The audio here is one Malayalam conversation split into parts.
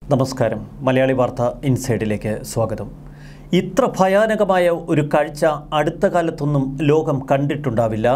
നമസ്കാരം മലയാളി വാർത്ത ഇൻസൈഡിലേക്ക് സ്വാഗതം ഇത്ര ഭയാനകമായ ഒരു കാഴ്ച അടുത്ത കാലത്തൊന്നും ലോകം കണ്ടിട്ടുണ്ടാവില്ല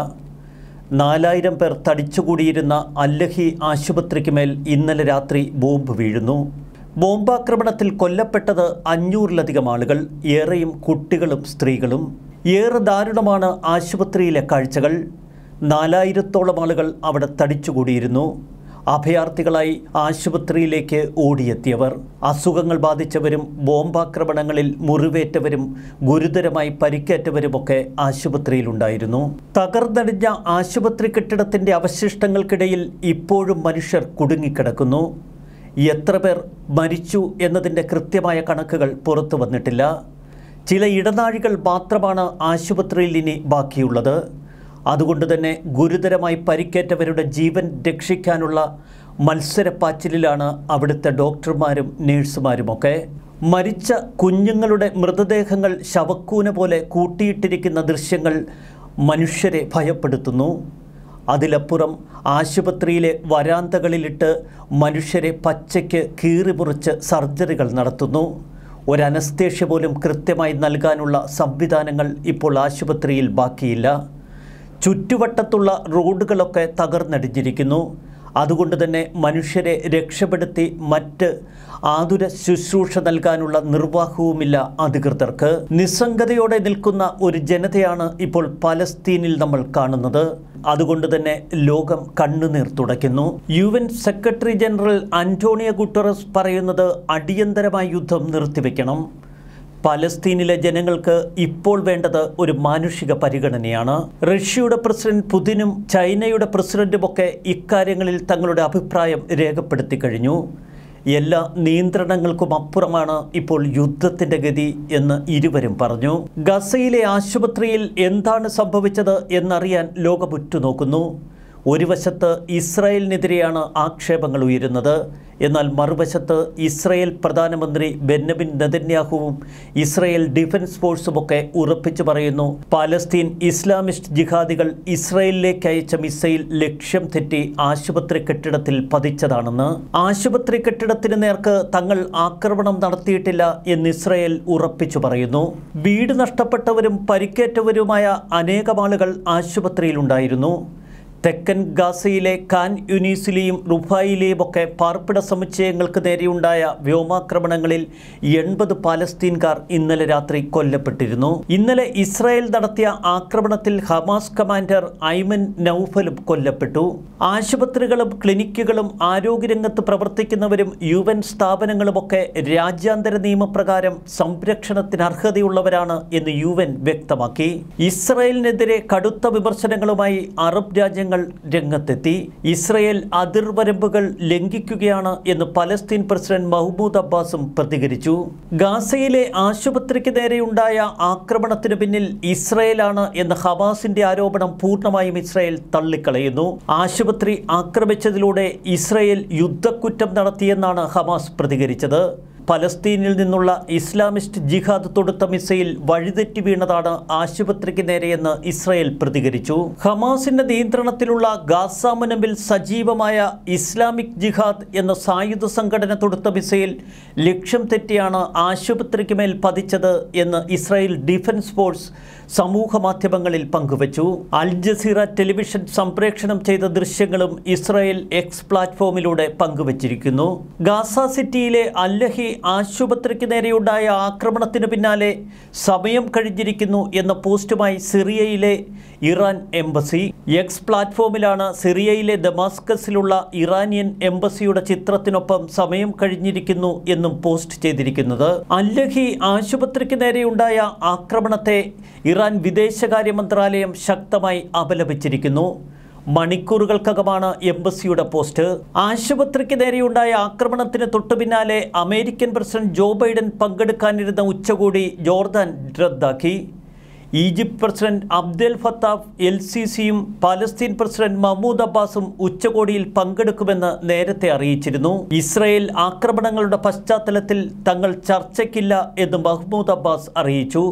നാലായിരം പേർ തടിച്ചുകൂടിയിരുന്ന അല്ലഹി ആശുപത്രിക്ക് മേൽ ഇന്നലെ രാത്രി ബോംബ് വീഴുന്നു ബോംബാക്രമണത്തിൽ കൊല്ലപ്പെട്ടത് അഞ്ഞൂറിലധികം ആളുകൾ ഏറെയും കുട്ടികളും സ്ത്രീകളും ഏറെ ദാരുണമാണ് ആശുപത്രിയിലെ കാഴ്ചകൾ നാലായിരത്തോളം ആളുകൾ അവിടെ തടിച്ചുകൂടിയിരുന്നു അഭയാർത്ഥികളായി ആശുപത്രിയിലേക്ക് ഓടിയെത്തിയവർ അസുഖങ്ങൾ ബാധിച്ചവരും ബോംബാക്രമണങ്ങളിൽ മുറിവേറ്റവരും ഗുരുതരമായി പരിക്കേറ്റവരുമൊക്കെ ആശുപത്രിയിലുണ്ടായിരുന്നു തകർന്നടിഞ്ഞ ആശുപത്രി കെട്ടിടത്തിൻ്റെ അവശിഷ്ടങ്ങൾക്കിടയിൽ ഇപ്പോഴും മനുഷ്യർ കുടുങ്ങിക്കിടക്കുന്നു എത്ര പേർ മരിച്ചു എന്നതിൻ്റെ കൃത്യമായ കണക്കുകൾ പുറത്തു വന്നിട്ടില്ല ചില ഇടനാഴികൾ മാത്രമാണ് ആശുപത്രിയിൽ ഇനി ബാക്കിയുള്ളത് അതുകൊണ്ട് തന്നെ ഗുരുതരമായി പരിക്കേറ്റവരുടെ ജീവൻ രക്ഷിക്കാനുള്ള മത്സരപ്പാച്ചിലിലാണ് അവിടുത്തെ ഡോക്ടർമാരും നേഴ്സുമാരുമൊക്കെ മരിച്ച കുഞ്ഞുങ്ങളുടെ മൃതദേഹങ്ങൾ ശവക്കൂന പോലെ കൂട്ടിയിട്ടിരിക്കുന്ന ദൃശ്യങ്ങൾ മനുഷ്യരെ ഭയപ്പെടുത്തുന്നു അതിലപ്പുറം ആശുപത്രിയിലെ വരാന്തകളിലിട്ട് മനുഷ്യരെ പച്ചയ്ക്ക് കീറിമുറിച്ച് സർജറികൾ നടത്തുന്നു ഒരനസ്തേഷ്യ പോലും കൃത്യമായി നൽകാനുള്ള സംവിധാനങ്ങൾ ഇപ്പോൾ ആശുപത്രിയിൽ ബാക്കിയില്ല ചുറ്റുവട്ടത്തുള്ള റോഡുകളൊക്കെ തകർന്നടിഞ്ഞിരിക്കുന്നു അതുകൊണ്ട് തന്നെ മനുഷ്യരെ രക്ഷപ്പെടുത്തി മറ്റ് ആതുര ശുശ്രൂഷ നൽകാനുള്ള നിർവാഹവുമില്ല അധികൃതർക്ക് നിസ്സംഗതയോടെ നിൽക്കുന്ന ഒരു ജനതയാണ് ഇപ്പോൾ പലസ്തീനിൽ നമ്മൾ കാണുന്നത് അതുകൊണ്ട് തന്നെ ലോകം കണ്ണുനീർ തുടയ്ക്കുന്നു U N secretary general Antonio Guterres പറയുന്നത് അടിയന്തരമായ യുദ്ധം നിർത്തിവെക്കണം പലസ്തീനിലെ ജനങ്ങൾക്ക് ഇപ്പോൾ വേണ്ടത് ഒരു മാനുഷിക പരിഗണനയാണ് റഷ്യയുടെ പ്രസിഡന്റ് പുതിനും ചൈനയുടെ പ്രസിഡന്റുമൊക്കെ ഇക്കാര്യങ്ങളിൽ തങ്ങളുടെ അഭിപ്രായം രേഖപ്പെടുത്തി കഴിഞ്ഞു എല്ലാ നിയന്ത്രണങ്ങൾക്കും അപ്പുറമാണ് ഇപ്പോൾ യുദ്ധത്തിന്റെ ഗതി എന്ന് ഇരുവരും പറഞ്ഞു ഗസയിലെ ആശുപത്രിയിൽ എന്താണ് സംഭവിച്ചത് എന്നറിയാൻ ലോകം ഉറ്റുനോക്കുന്നു ഒരു വശത്ത് ഇസ്രായേലിനെതിരെയാണ് ആക്ഷേപങ്ങൾ ഉയരുന്നത് എന്നാൽ മറുവശത്ത് ഇസ്രായേൽ പ്രധാനമന്ത്രി ബെന്നബിൻ നെതന്യാഹുവും ഇസ്രായേൽ ഡിഫൻസ് ഫോഴ്സുമൊക്കെ ഉറപ്പിച്ചു പറയുന്നു പാലസ്തീൻ ഇസ്ലാമിസ്റ്റ് ജിഹാദികൾ ഇസ്രായേലിലേക്ക് അയച്ച മിസൈൽ ലക്ഷ്യം തെറ്റി ആശുപത്രി കെട്ടിടത്തിൽ പതിച്ചതാണെന്ന് ആശുപത്രി കെട്ടിടത്തിന് നേർക്ക് തങ്ങൾ ആക്രമണം നടത്തിയിട്ടില്ല എന്ന് ഇസ്രായേൽ ഉറപ്പിച്ചു പറയുന്നു വീട് നഷ്ടപ്പെട്ടവരും പരിക്കേറ്റവരുമായ അനേകം ആളുകൾ ആശുപത്രിയിലുണ്ടായിരുന്നു തെക്കൻ ഗാസയിലെ കാൻ യുനീസിലെയും റുഫായിലെയും ഒക്കെ പാർപ്പിട സമുച്ചയങ്ങൾക്ക് നേരെയുണ്ടായ വ്യോമാക്രമണങ്ങളിൽ എൺപത് പാലസ്തീൻകാർ ഇന്നലെ രാത്രി കൊല്ലപ്പെട്ടിരുന്നു ഇന്നലെ ഇസ്രായേൽ നടത്തിയ ആക്രമണത്തിൽ ഹമാസ് കമാൻഡർ ഐമൻ നൌഫലും കൊല്ലപ്പെട്ടു ആശുപത്രികളും ക്ലിനിക്കുകളും ആരോഗ്യരംഗത്ത് പ്രവർത്തിക്കുന്നവരും യു എൻ സ്ഥാപനങ്ങളുമൊക്കെ രാജ്യാന്തര നിയമപ്രകാരം സംരക്ഷണത്തിന് അർഹതയുള്ളവരാണ് എന്ന് യു എൻ വ്യക്തമാക്കി ഇസ്രായേലിനെതിരെ കടുത്ത വിമർശനങ്ങളുമായി അറബ് രാജ്യങ്ങൾ രംഗത്തെത്തി ഇസ്രയേൽ അതിർവരമ്പുകൾ ലംഘിക്കുകയാണ് എന്ന് പലസ്തീൻ പ്രസിഡന്റ് മഹ്മൂദ് അബ്ബാസും പ്രതികരിച്ചു ഗാസയിലെ ആശുപത്രിക്ക് നേരെയുണ്ടായ ആക്രമണത്തിന് പിന്നിൽ ഇസ്രയേലാണ് എന്ന ഹമാസിന്റെ ആരോപണം പൂർണ്ണമായും ഇസ്രയേൽ തള്ളിക്കളയുന്നു ആശുപത്രി ആക്രമിച്ചതിലൂടെ ഇസ്രയേൽ യുദ്ധക്കുറ്റം നടത്തിയെന്നാണ് ഹമാസ് പ്രതികരിച്ചത് പലസ്തീനിൽ നിന്നുള്ള ഇസ്ലാമിസ്റ്റ് ജിഹാദ് തൊടുത്ത മിസൈൽ വഴിതെറ്റി വീണതാണ് ആശുപത്രിക്ക് നേരെയെന്ന് ഇസ്രായേൽ പ്രതികരിച്ചു ഹമാസിന്റെ നിയന്ത്രണത്തിലുള്ള ഗാസ മുനമ്പിൽ സജീവമായ ഇസ്ലാമിക് ജിഹാദ് എന്ന സായുധ സംഘടന തൊടുത്ത മിസൈൽ ലക്ഷ്യം തെറ്റിയാണ് ആശുപത്രിക്ക് മേൽ പതിച്ചത് എന്ന് ഇസ്രായേൽ ഡിഫൻസ് ഫോഴ്സ് സമൂഹ മാധ്യമങ്ങളിൽ പങ്കുവച്ചു അൽ ജസീറ ടെലിവിഷൻ സംപ്രേഷണം ചെയ്ത ദൃശ്യങ്ങളും ഇസ്രായേൽ എക്സ് പ്ലാറ്റ്ഫോമിലൂടെ പങ്കുവച്ചിരിക്കുന്നു ഗാസ സിറ്റിയിലെ അല്ലഹി ആശുപത്രിക്ക് നേരെയുണ്ടായ ആക്രമണത്തിന് പിന്നാലെ സമയം കഴിഞ്ഞിരിക്കുന്നു എന്ന പോസ്റ്റുമായി സിറിയയിലെ ഇറാൻ എംബസി എക്സ് പ്ലാറ്റ്ഫോമിലാണ് സിറിയയിലെ ദമാസ്കസിലുള്ള ഇറാനിയൻ എംബസിയുടെ ചിത്രത്തിനൊപ്പം സമയം കഴിഞ്ഞിരിക്കുന്നു എന്നും പോസ്റ്റ് ചെയ്തിരിക്കുന്നത് അല്ലഹി ആശുപത്രിക്ക് നേരെയുണ്ടായ ആക്രമണത്തെ ഇറാൻ വിദേശകാര്യ മന്ത്രാലയം ശക്തമായി അപലപിച്ചിരിക്കുന്നു മണിക്കൂറുകൾക്കകമാണ് എംബസിയുടെ പോസ്റ്റ് ആശുപത്രിക്ക് നേരെയുണ്ടായ ആക്രമണത്തിന് തൊട്ടു പിന്നാലെ അമേരിക്കൻ പ്രസിഡന്റ് ജോ ബൈഡൻ പങ്കെടുക്കാനിരുന്ന ഉച്ചകോടി ജോർദാൻ റദ്ദാക്കി Egypt president Abdel Fattah el സി സിയും പാലസ്തീൻ പ്രസിഡന്റ് മഹ്മൂദ് അബ്ബാസും ഉച്ചകോടിയിൽ പങ്കെടുക്കുമെന്ന് നേരത്തെ അറിയിച്ചിരുന്നു ഇസ്രയേൽ ആക്രമണങ്ങളുടെ പശ്ചാത്തലത്തിൽ തങ്ങൾ ചർച്ചയ്ക്കില്ല എന്ന് മഹ്മൂദ് അബ്ബാസ് അറിയിച്ചു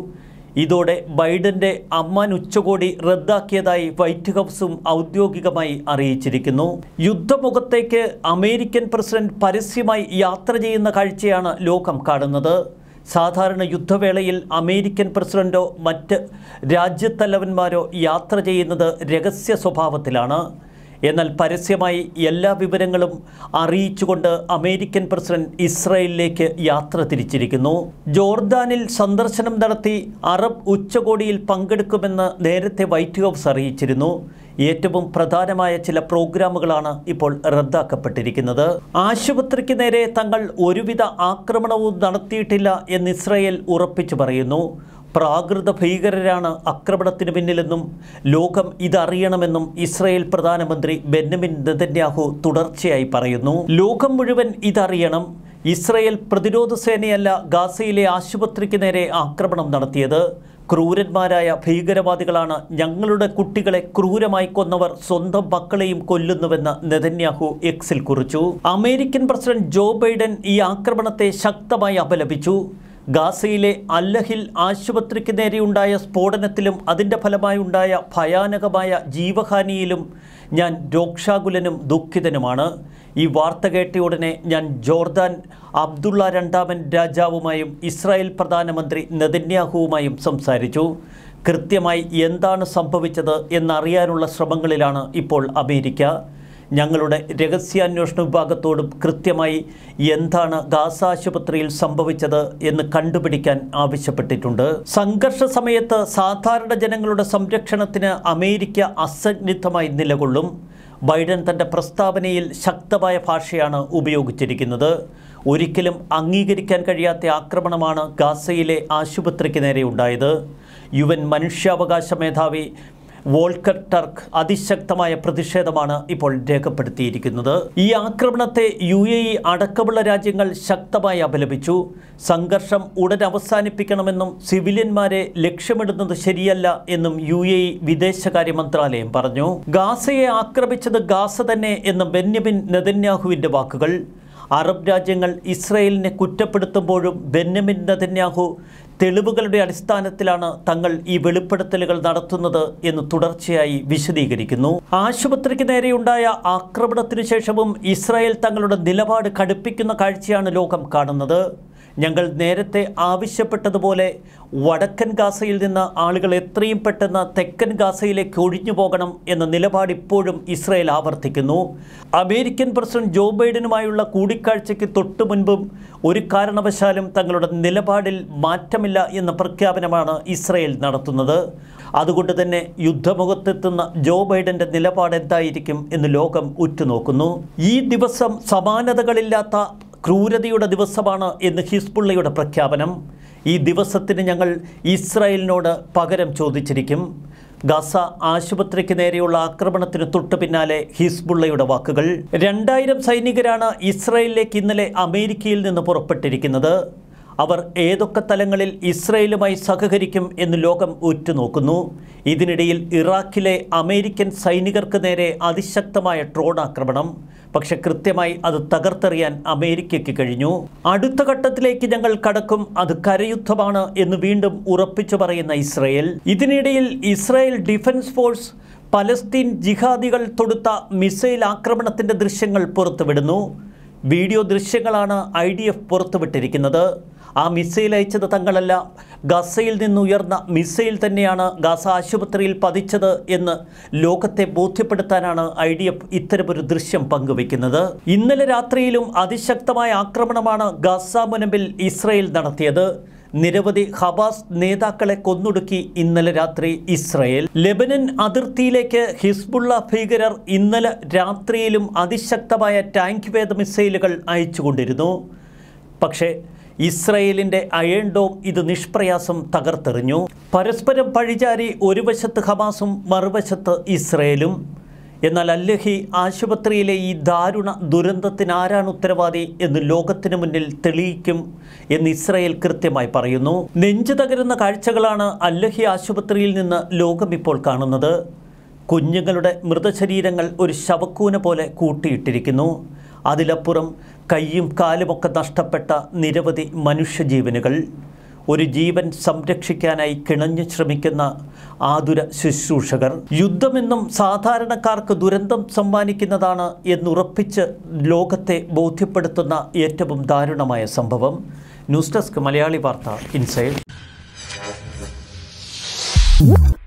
ഇതോടെ ബൈഡന്റെ അമ്മാൻ ഉച്ചകോടി റദ്ദാക്കിയതായി വൈറ്റ് ഹൗസും ഔദ്യോഗികമായി അറിയിച്ചിരിക്കുന്നു യുദ്ധമുഖത്തേക്ക് അമേരിക്കൻ പ്രസിഡന്റ് പരസ്യമായി യാത്ര ചെയ്യുന്ന കാഴ്ചയാണ് ലോകം കാണുന്നത് സാധാരണ യുദ്ധവേളയിൽ അമേരിക്കൻ പ്രസിഡന്റോ മറ്റ് രാജ്യത്തലവന്മാരോ യാത്ര ചെയ്യുന്നത് രഹസ്യ സ്വഭാവത്തിലാണ് എന്നാൽ പരസ്യമായി എല്ലാ വിവരങ്ങളും അറിയിച്ചുകൊണ്ട് അമേരിക്കൻ പ്രസിഡന്റ് ഇസ്രായേലിലേക്ക് യാത്ര തിരിച്ചിരിക്കുന്നു ജോർദാനിൽ സന്ദർശനം നടത്തി അറബ് ഉച്ചകോടിയിൽ പങ്കെടുക്കുമെന്ന് നേരത്തെ വൈറ്റ് ഹൗസ് അറിയിച്ചിരുന്നു ഏറ്റവും പ്രധാനമായ ചില പ്രോഗ്രാമുകളാണ് ഇപ്പോൾ റദ്ദാക്കപ്പെട്ടിരിക്കുന്നത് ആശുപത്രിക്ക് നേരെ തങ്ങൾ ഒരുവിധ ആക്രമണവും നടത്തിയിട്ടില്ല എന്ന് ഇസ്രായേൽ ഉറപ്പിച്ചു പറയുന്നു പ്രാകൃത ഭീകരരാണ് ആക്രമണത്തിന് പിന്നിലെന്നും ലോകം ഇതറിയണമെന്നും ഇസ്രായേൽ പ്രധാനമന്ത്രി ബെന്നമിൻ നെതന്യാഹു തുടർച്ചയായി പറയുന്നു ലോകം മുഴുവൻ ഇതറിയണം ഇസ്രായേൽ പ്രതിരോധ സേനയല്ല ഗാസയിലെ ആശുപത്രിക്ക് നേരെ ആക്രമണം നടത്തിയത് ക്രൂരന്മാരായ ഭീകരവാദികളാണ് ഞങ്ങളുടെ കുട്ടികളെ ക്രൂരമായി കൊന്നവർ സ്വന്തം മക്കളെയും കൊല്ലുന്നുവെന്ന് നെതന്യാഹു എക്സിൽ കുറിച്ചു അമേരിക്കൻ പ്രസിഡന്റ് ജോ ബൈഡൻ ഈ ആക്രമണത്തെ ശക്തമായി അപലപിച്ചു ഗാസയിലെ അല്ലഹിൽ ആശുപത്രിക്ക് നേരെയുണ്ടായ സ്ഫോടനത്തിലും അതിൻ്റെ ഫലമായി ഉണ്ടായ ഭയാനകമായ ജീവഹാനിയിലും ഞാൻ രോക്ഷാകുലനും ദുഃഖിതനുമാണ് ഈ വാർത്ത കേട്ട ഉടനെ ഞാൻ ജോർദാൻ അബ്ദുള്ള രണ്ടാമൻ രാജാവുമായും ഇസ്രായേൽ പ്രധാനമന്ത്രി നെതന്യാഹുവുമായും സംസാരിച്ചു കൃത്യമായി എന്താണ് സംഭവിച്ചത് എന്നറിയാനുള്ള ശ്രമങ്ങളിലാണ് ഇപ്പോൾ അമേരിക്ക ഞങ്ങളുടെ രഹസ്യാന്വേഷണ വിഭാഗത്തോടും കൃത്യമായി എന്താണ് ഗാസ ആശുപത്രിയിൽ സംഭവിച്ചത് എന്ന് കണ്ടുപിടിക്കാൻ ആവശ്യപ്പെട്ടിട്ടുണ്ട് സംഘർഷ സമയത്ത് സാധാരണ ജനങ്ങളുടെ സംരക്ഷണത്തിന് അമേരിക്ക അസന്നിഗ്ധമായി നിലകൊള്ളും ബൈഡൻ തൻ്റെ പ്രസ്താവനയിൽ ശക്തമായ ഭാഷയാണ് ഉപയോഗിച്ചിരിക്കുന്നത് ഒരിക്കലും അംഗീകരിക്കാൻ കഴിയാത്ത ആക്രമണമാണ് ഗാസയിലെ ആശുപത്രിക്ക് നേരെ ഉണ്ടായത് യു എൻ മനുഷ്യാവകാശ മേധാവി വോൾക്കർ ടർക്ക് അതിശക്തമായ പ്രതിഷേധമാണ് ഇപ്പോൾ രേഖപ്പെടുത്തിയിരിക്കുന്നത് ഈ ആക്രമണത്തെ യു എ ഇ അടക്കമുള്ള രാജ്യങ്ങൾ ശക്തമായി അപലപിച്ചു സംഘർഷം ഉടൻ അവസാനിപ്പിക്കണമെന്നും സിവിലിയന്മാരെ ലക്ഷ്യമിടുന്നത് ശരിയല്ല എന്നും യു എ ഇ വിദേശകാര്യ മന്ത്രാലയം പറഞ്ഞു ഗാസയെ ആക്രമിച്ചത് ഗാസ തന്നെ എന്ന ബെന്യമിൻ നെതന്യാഹുവിൻ്റെ വാക്കുകൾ അറബ് രാജ്യങ്ങൾ ഇസ്രയേലിനെ കുറ്റപ്പെടുത്തുമ്പോഴും ബെന്യമിൻ നെതന്യാഹു തെളിവുകളുടെ അടിസ്ഥാനത്തിലാണ് തങ്ങൾ ഈ വെളിപ്പെടുത്തലുകൾ നടത്തുന്നത് എന്ന് തുടർച്ചയായി വിശദീകരിക്കുന്നു ആശുപത്രിക്ക് നേരെയുണ്ടായ ആക്രമണത്തിനു ശേഷവും ഇസ്രായേൽ തങ്ങളുടെ നിലപാട് കടുപ്പിക്കുന്ന കാഴ്ചയാണ് ലോകം കാണുന്നത് ഞങ്ങൾ നേരത്തെ ആവശ്യപ്പെട്ടതുപോലെ വടക്കൻ ഗാസയിൽ നിന്ന് ആളുകൾ എത്രയും പെട്ടെന്ന് തെക്കൻ ഗാസയിലേക്ക് ഒഴിഞ്ഞു പോകണം എന്ന നിലപാട് ഇപ്പോഴും ഇസ്രായേൽ ആവർത്തിക്കുന്നു അമേരിക്കൻ പ്രസിഡന്റ് ജോ ബൈഡനുമായുള്ള കൂടിക്കാഴ്ചയ്ക്ക് തൊട്ടു മുൻപും ഒരു കാരണവശാലും തങ്ങളുടെ നിലപാടിൽ മാറ്റമില്ല എന്ന പ്രഖ്യാപനമാണ് ഇസ്രായേൽ നടത്തുന്നത് അതുകൊണ്ട് തന്നെ യുദ്ധമുഖത്തെത്തുന്ന ജോ ബൈഡന്റെ നിലപാട് എന്തായിരിക്കും എന്ന് ലോകം ഉറ്റുനോക്കുന്നു ഈ ദിവസം സമാനതകളില്ലാത്ത ക്രൂരതയുടെ ദിവസമാണ് എന്ന് ഹിസ്ബുള്ളയുടെ പ്രഖ്യാപനം ഈ ദിവസത്തിന് ഞങ്ങൾ ഇസ്രായേലിനോട് പകരം ചോദിച്ചിരിക്കും ഗസ ആശുപത്രിക്ക് നേരെയുള്ള ആക്രമണത്തിന് തൊട്ടു പിന്നാലെ ഹിസ്ബുള്ളയുടെ വാക്കുകൾ രണ്ടായിരം സൈനികരാണ് ഇസ്രായേലിലേക്ക് ഇന്നലെ അമേരിക്കയിൽ നിന്ന് പുറപ്പെട്ടിരിക്കുന്നത് അവർ ഏതൊക്കെ തലങ്ങളിൽ ഇസ്രയേലുമായി സഹകരിക്കും എന്ന് ലോകം ഉറ്റുനോക്കുന്നു ഇതിനിടയിൽ ഇറാഖിലെ അമേരിക്കൻ സൈനികർക്ക് നേരെ അതിശക്തമായ ഡ്രോൺ ആക്രമണം പക്ഷെ കൃത്യമായി അത് തകർത്തെറിയാൻ അമേരിക്കയ്ക്ക് കഴിഞ്ഞു അടുത്ത ഘട്ടത്തിലേക്ക് ഞങ്ങൾ കടക്കും അത് കരയുദ്ധമാണ് എന്ന് വീണ്ടും ഉറപ്പിച്ചു പറയുന്ന ഇസ്രയേൽ ഇതിനിടയിൽ ഇസ്രായേൽ ഡിഫൻസ് ഫോഴ്സ് പലസ്തീൻ ജിഹാദികൾ തൊടുത്ത മിസൈൽ ആക്രമണത്തിൻ്റെ ദൃശ്യങ്ങൾ പുറത്തുവിടുന്നു വീഡിയോ ദൃശ്യങ്ങളാണ് ഐ ഡി എഫ് പുറത്തുവിട്ടിരിക്കുന്നത് ആ മിസൈൽ അയച്ചത് തങ്ങളല്ല ഗസയിൽ നിന്നുയർന്ന മിസൈൽ തന്നെയാണ് ഗസ ആശുപത്രിയിൽ പതിച്ചത് എന്ന് ലോകത്തെ ബോധ്യപ്പെടുത്താനാണ് ഐ ഡി എഫ് ഇത്തരമൊരു ദൃശ്യം പങ്കുവയ്ക്കുന്നത് ഇന്നലെ രാത്രിയിലും അതിശക്തമായ ആക്രമണമാണ് ഗസ മുനമ്പിൽ ഇസ്രയേൽ നടത്തിയത് നിരവധി ഹമാസ് നേതാക്കളെ കൊന്നൊടുക്കി ഇന്നലെ രാത്രി ഇസ്രയേൽ ലെബനൻ അതിർത്തിയിലേക്ക് ഹിസ്ബുള്ള ഭീകരർ ഇന്നലെ രാത്രിയിലും അതിശക്തമായ ടാങ്ക് വേദ മിസൈലുകൾ അയച്ചുകൊണ്ടിരുന്നു പക്ഷേ ഇസ്രയേലിൻ്റെ അയൺ ഡോം ഇത് നിഷ്പ്രയാസം തകർത്തെറിഞ്ഞു പരസ്പരം പഴിചാരി ഒരു വശത്ത് ഹമാസും മറുവശത്ത് ഇസ്രയേലും എന്നാൽ അല്ലഹി ആശുപത്രിയിലെ ഈ ദാരുണ ദുരന്തത്തിന് ആരാണ് ഉത്തരവാദി എന്ന് ലോകത്തിന് മുന്നിൽ തെളിയിക്കും എന്ന് ഇസ്രയേൽ കൃത്യമായി പറയുന്നു നെഞ്ചു തകരുന്ന കാഴ്ചകളാണ് അല്ലഹി ആശുപത്രിയിൽ നിന്ന് ലോകം ഇപ്പോൾ കാണുന്നത് കുഞ്ഞുങ്ങളുടെ മൃതശരീരങ്ങൾ ഒരു ശവക്കൂന പോലെ കൂട്ടിയിട്ടിരിക്കുന്നു അതിലപ്പുറം കൈയും കാലുമൊക്കെ നഷ്ടപ്പെട്ട നിരവധി മനുഷ്യജീവനുകൾ ഒരു ജീവൻ സംരക്ഷിക്കാനായി കിണഞ്ഞു ശ്രമിക്കുന്ന ആതുര ശുശ്രൂഷകർ യുദ്ധമെന്നും സാധാരണക്കാർക്ക് ദുരന്തം സമ്മാനിക്കുന്നതാണ് എന്നുറപ്പിച്ച് ലോകത്തെ ബോധ്യപ്പെടുത്തുന്ന ഏറ്റവും ദാരുണമായ സംഭവം ന്യൂസ് ഡെസ്ക് മലയാളി വാർത്ത ഇൻസൈഡ്